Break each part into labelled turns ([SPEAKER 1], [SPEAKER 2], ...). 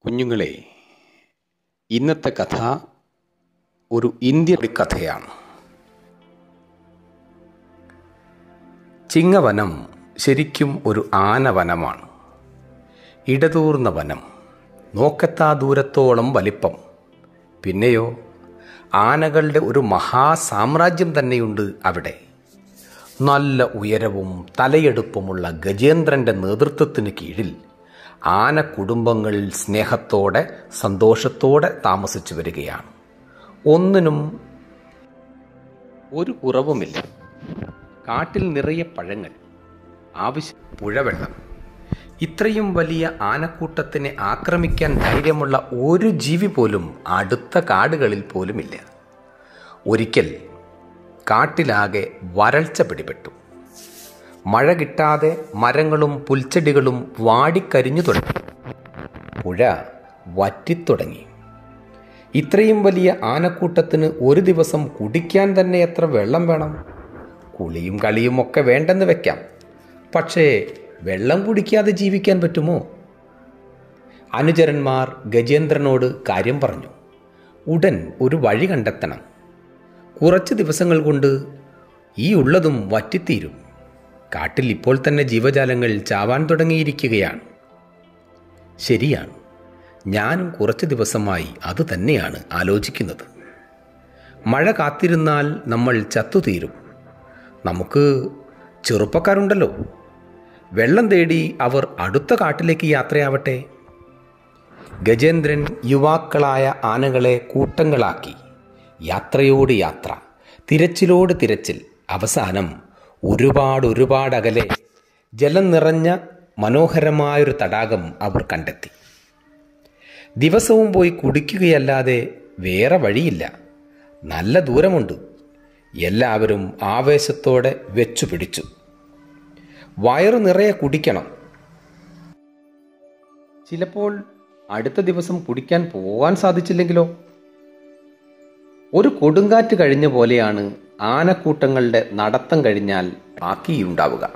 [SPEAKER 1] കുഞ്ഞുങ്ങളെ ഇന്നത്തെ കഥ ഒരു ഇന്ത്യൻ കഥയാണ് ചിങ്ങവനം ശരിക്കും ഒരു ആനവനമാണ് ഇടതൂർന്ന വനം നോക്കെത്താ ദൂരത്തോളം വലിപ്പം പിന്നെയോ ആനകളുടെ ഒരു മഹാസാമ്രാജ്യം തന്നെയുണ്ട് അവിടെ നല്ല ഉയരവും തലയെടുപ്പുമുള്ള ഗജേന്ദ്രന്റെ നേതൃത്വത്തിന് കീഴിൽ ആന കുടുംബങ്ങൾ സ്നേഹത്തോടെ സന്തോഷത്തോടെ താമസിച്ചു വരികയാണ് ഒന്നിനും ഒരു കുറവുമില്ല കാട്ടിൽ നിറയെ പഴങ്ങൾ ആവശ്യം പുഴവെള്ളം ഇത്രയും വലിയ ആനക്കൂട്ടത്തിനെ ആക്രമിക്കാൻ ധൈര്യമുള്ള ഒരു ജീവി പോലും അടുത്ത കാടുകളിൽ പോലുമില്ല ഒരിക്കൽ കാട്ടിലാകെ വരൾച്ച പിടിപെട്ടു മഴ കിട്ടാതെ മരങ്ങളും പുൽച്ചെടികളും വാടിക്കരിഞ്ഞു തുടങ്ങി പുഴ വറ്റിത്തുടങ്ങി ഇത്രയും വലിയ ആനക്കൂട്ടത്തിന് ഒരു ദിവസം കുടിക്കാൻ തന്നെ എത്ര വെള്ളം വേണം കുളിയും കളിയും ഒക്കെ വേണ്ടെന്ന് വെക്കാം പക്ഷേ വെള്ളം കുടിക്കാതെ ജീവിക്കാൻ പറ്റുമോ അനുചരന്മാർ ഗജേന്ദ്രനോട് കാര്യം പറഞ്ഞു ഉടൻ ഒരു വഴി കണ്ടെത്തണം കുറച്ച് ദിവസങ്ങൾ കൊണ്ട് ഈ ഉള്ളതും വറ്റിത്തീരും കാട്ടിൽ ഇപ്പോൾ തന്നെ ജീവജാലങ്ങൾ ചാവാൻ തുടങ്ങിയിരിക്കുകയാണ് ശരിയാണ് ഞാനും കുറച്ച് ദിവസമായി അത് തന്നെയാണ് ആലോചിക്കുന്നത് മഴ കാത്തിരുന്നാൽ നമ്മൾ ചത്തുതീരും നമുക്ക് ചെറുപ്പക്കാരുണ്ടല്ലോ വെള്ളം തേടി അവർ അടുത്ത കാട്ടിലേക്ക് യാത്രയാവട്ടെ ഗജേന്ദ്രൻ യുവാക്കളായ ആനകളെ കൂട്ടങ്ങളാക്കി യാത്രയോട് യാത്ര തിരച്ചിലോട് തിരച്ചിൽ അവസാനം ഒരുപാട് ഒരുപാട് അകലെ ജലം നിറഞ്ഞ മനോഹരമായൊരു തടാകം അവർ കണ്ടെത്തി ദിവസവും പോയി കുടിക്കുകയല്ലാതെ വേറെ വഴിയില്ല നല്ല ദൂരമുണ്ട് എല്ലാവരും ആവേശത്തോടെ വെച്ചു പിടിച്ചു വയറു നിറയെ കുടിക്കണം ചിലപ്പോൾ അടുത്ത ദിവസം കുടിക്കാൻ പോകാൻ സാധിച്ചില്ലെങ്കിലോ ഒരു കൊടുങ്കാറ്റ് കഴിഞ്ഞ പോലെയാണ് ആനക്കൂട്ടങ്ങളുടെ നടത്തം കഴിഞ്ഞാൽ ബാക്കിയുണ്ടാവുക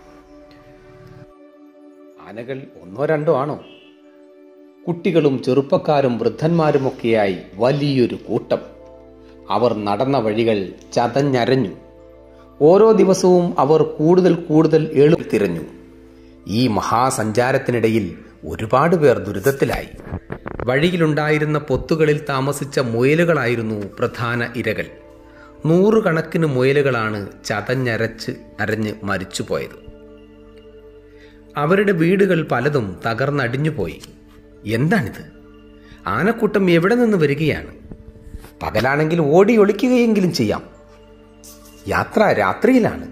[SPEAKER 1] ആനകൾ ഒന്നോ രണ്ടോ ആണോ കുട്ടികളും ചെറുപ്പക്കാരും വൃദ്ധന്മാരുമൊക്കെയായി വലിയൊരു കൂട്ടം അവർ നടന്ന വഴികൾ ചതഞ്ഞരഞ്ഞു ഓരോ ദിവസവും അവർ കൂടുതൽ കൂടുതൽ എളു തിരഞ്ഞു ഈ മഹാസഞ്ചാരത്തിനിടയിൽ ഒരുപാട് പേർ ദുരിതത്തിലായി വഴിയിലുണ്ടായിരുന്ന പൊത്തുകളിൽ താമസിച്ച മുയലുകളായിരുന്നു പ്രധാന ഇരകൾ നൂറുകണക്കിന് മുയലുകളാണ് ചതഞ്ഞരച്ച് അരഞ്ഞ് മരിച്ചുപോയത് അവരുടെ വീടുകൾ പലതും തകർന്നടിഞ്ഞുപോയി എന്താണിത് ആനക്കൂട്ടം എവിടെ നിന്ന് വരികയാണ് പകലാണെങ്കിൽ ഓടി ഒളിക്കുകയെങ്കിലും ചെയ്യാം യാത്ര രാത്രിയിലാണ്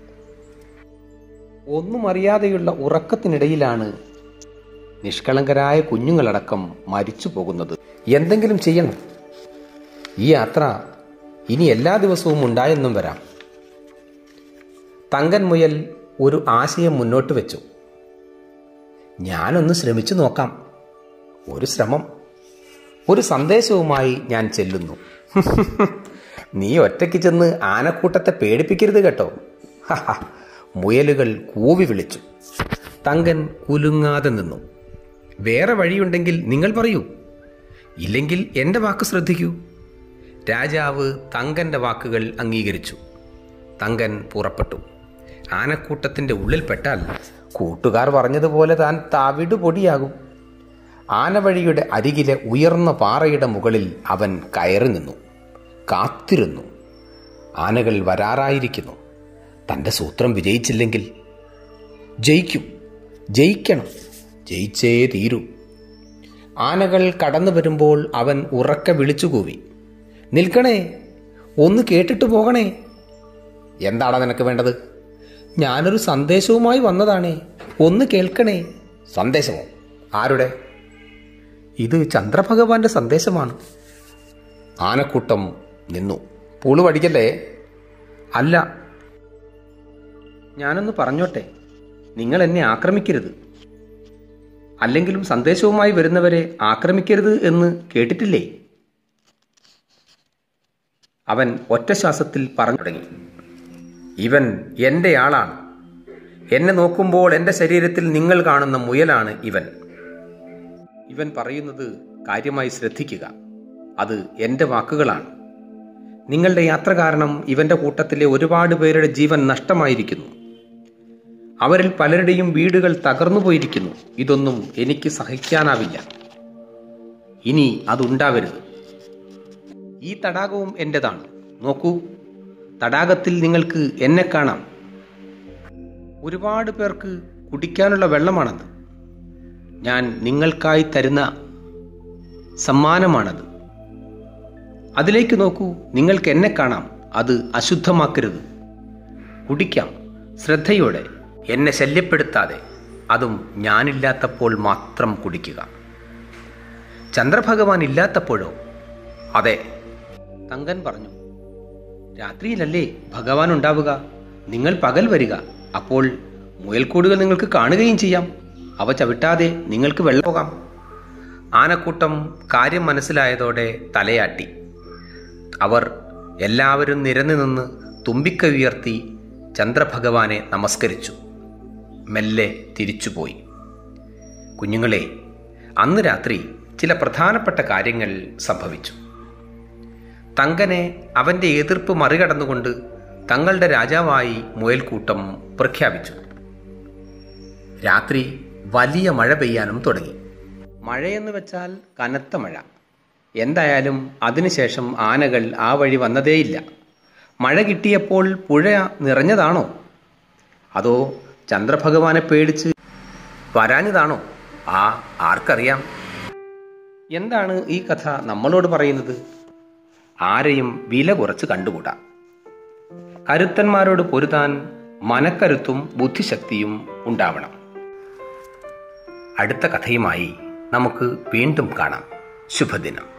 [SPEAKER 1] ഒന്നും അറിയാതെയുള്ള ഉറക്കത്തിനിടയിലാണ് നിഷ്കളങ്കരായ കുഞ്ഞുങ്ങളടക്കം മരിച്ചു പോകുന്നത് എന്തെങ്കിലും ചെയ്യണം ഈ യാത്ര ഇനി എല്ലാ ദിവസവും ഉണ്ടായെന്നും വരാം തങ്കൻ മുയൽ ഒരു ആശയം മുന്നോട്ട് വെച്ചു ഞാനൊന്ന് ശ്രമിച്ചു നോക്കാം ഒരു ശ്രമം ഒരു സന്ദേശവുമായി ഞാൻ ചെല്ലുന്നു നീ ഒറ്റയ്ക്ക് ചെന്ന് ആനക്കൂട്ടത്തെ പേടിപ്പിക്കരുത് കേട്ടോ മുയലുകൾ കൂവി വിളിച്ചു തങ്കൻ കുലുങ്ങാതെ നിന്നു വേറെ വഴിയുണ്ടെങ്കിൽ നിങ്ങൾ പറയൂ ഇല്ലെങ്കിൽ എൻ്റെ വാക്ക് ശ്രദ്ധിക്കൂ രാജാവ് തങ്കൻ്റെ വാക്കുകൾ അംഗീകരിച്ചു തങ്കൻ പുറപ്പെട്ടു ആനക്കൂട്ടത്തിൻ്റെ ഉള്ളിൽപ്പെട്ടാൽ കൂട്ടുകാർ പറഞ്ഞതുപോലെ താൻ താവിടു പൊടിയാകും ആനവഴിയുടെ അരികിലെ ഉയർന്ന പാറയുടെ മുകളിൽ അവൻ കയറി നിന്നു കാത്തിരുന്നു ആനകൾ വരാറായിരിക്കുന്നു തൻ്റെ സൂത്രം വിജയിച്ചില്ലെങ്കിൽ ജയിക്കും ജയിക്കണം ജയിച്ചേ തീരൂ ആനകൾ കടന്നു വരുമ്പോൾ അവൻ ഉറക്കെ വിളിച്ചുകൂവി നിൽക്കണേ ഒന്ന് കേട്ടിട്ട് പോകണേ എന്താണ് നിനക്ക് വേണ്ടത് ഞാനൊരു സന്ദേശവുമായി വന്നതാണേ ഒന്ന് കേൾക്കണേ സന്ദേശമോ ആരുടെ ഇത് ചന്ദ്രഭഗവാന്റെ സന്ദേശമാണ് ആനക്കൂട്ടം നിന്നു പൂള് പഠിക്കല്ലേ അല്ല ഞാനൊന്ന് പറഞ്ഞോട്ടെ നിങ്ങൾ എന്നെ ആക്രമിക്കരുത് അല്ലെങ്കിലും സന്ദേശവുമായി വരുന്നവരെ ആക്രമിക്കരുത് എന്ന് കേട്ടിട്ടില്ലേ അവൻ ഒറ്റ ശ്വാസത്തിൽ പറഞ്ഞു തുടങ്ങി ഇവൻ എൻ്റെ ആളാണ് എന്നെ നോക്കുമ്പോൾ എൻ്റെ ശരീരത്തിൽ നിങ്ങൾ കാണുന്ന മുയലാണ് ഇവൻ ഇവൻ പറയുന്നത് കാര്യമായി ശ്രദ്ധിക്കുക അത് എൻ്റെ വാക്കുകളാണ് നിങ്ങളുടെ യാത്ര കാരണം ഇവന്റെ കൂട്ടത്തിലെ ഒരുപാട് പേരുടെ ജീവൻ നഷ്ടമായിരിക്കുന്നു അവരിൽ പലരുടെയും വീടുകൾ തകർന്നു പോയിരിക്കുന്നു ഇതൊന്നും എനിക്ക് സഹിക്കാനാവില്ല ഇനി അതുണ്ടാവരുത് ഈ തടാകവും എൻ്റെതാണ് നോക്കൂ തടാകത്തിൽ നിങ്ങൾക്ക് എന്നെ കാണാം ഒരുപാട് പേർക്ക് കുടിക്കാനുള്ള വെള്ളമാണത് ഞാൻ നിങ്ങൾക്കായി തരുന്ന സമ്മാനമാണത് അതിലേക്ക് നോക്കൂ നിങ്ങൾക്ക് എന്നെ കാണാം അത് അശുദ്ധമാക്കരുത് കുടിക്കാം ശ്രദ്ധയോടെ എന്നെ ശല്യപ്പെടുത്താതെ അതും ഞാനില്ലാത്തപ്പോൾ മാത്രം കുടിക്കുക ചന്ദ്രഭഗവാൻ ഇല്ലാത്തപ്പോഴോ അതെ തങ്കൻ പറഞ്ഞു രാത്രിയിലല്ലേ ഭഗവാൻ ഉണ്ടാവുക നിങ്ങൾ പകൽ വരിക അപ്പോൾ മുയൽക്കൂടുകൾ നിങ്ങൾക്ക് കാണുകയും ചെയ്യാം അവ ചവിട്ടാതെ നിങ്ങൾക്ക് വെള്ളം പോകാം ആനക്കൂട്ടം കാര്യം മനസ്സിലായതോടെ തലയാട്ടി അവർ എല്ലാവരും നിരന്നു നിന്ന് തുമ്പിക്ക ഉയർത്തി ചന്ദ്രഭഗവാനെ നമസ്കരിച്ചു മെല്ലെ തിരിച്ചുപോയി കുഞ്ഞുങ്ങളെ അന്ന് രാത്രി ചില പ്രധാനപ്പെട്ട കാര്യങ്ങൾ സംഭവിച്ചു തങ്കനെ അവന്റെ എതിർപ്പ് മറികടന്നുകൊണ്ട് തങ്ങളുടെ രാജാവായി മുയൽക്കൂട്ടം പ്രഖ്യാപിച്ചു രാത്രി വലിയ മഴ പെയ്യാനും തുടങ്ങി മഴയെന്ന് വെച്ചാൽ കനത്ത മഴ എന്തായാലും അതിനുശേഷം ആനകൾ ആ വഴി വന്നതേയില്ല മഴ കിട്ടിയപ്പോൾ പുഴ നിറഞ്ഞതാണോ അതോ ചന്ദ്രഭഗവാനെ പേടിച്ച് വരാഞ്ഞതാണോ ആ ആർക്കറിയാം എന്താണ് ഈ കഥ നമ്മളോട് പറയുന്നത് ആരെയും വില കുറച്ച് കണ്ടുകൂടാ കരുത്തന്മാരോട് പൊരുതാൻ മനക്കരുത്തും ബുദ്ധിശക്തിയും ഉണ്ടാവണം അടുത്ത കഥയുമായി നമുക്ക് വീണ്ടും കാണാം ശുഭദിനം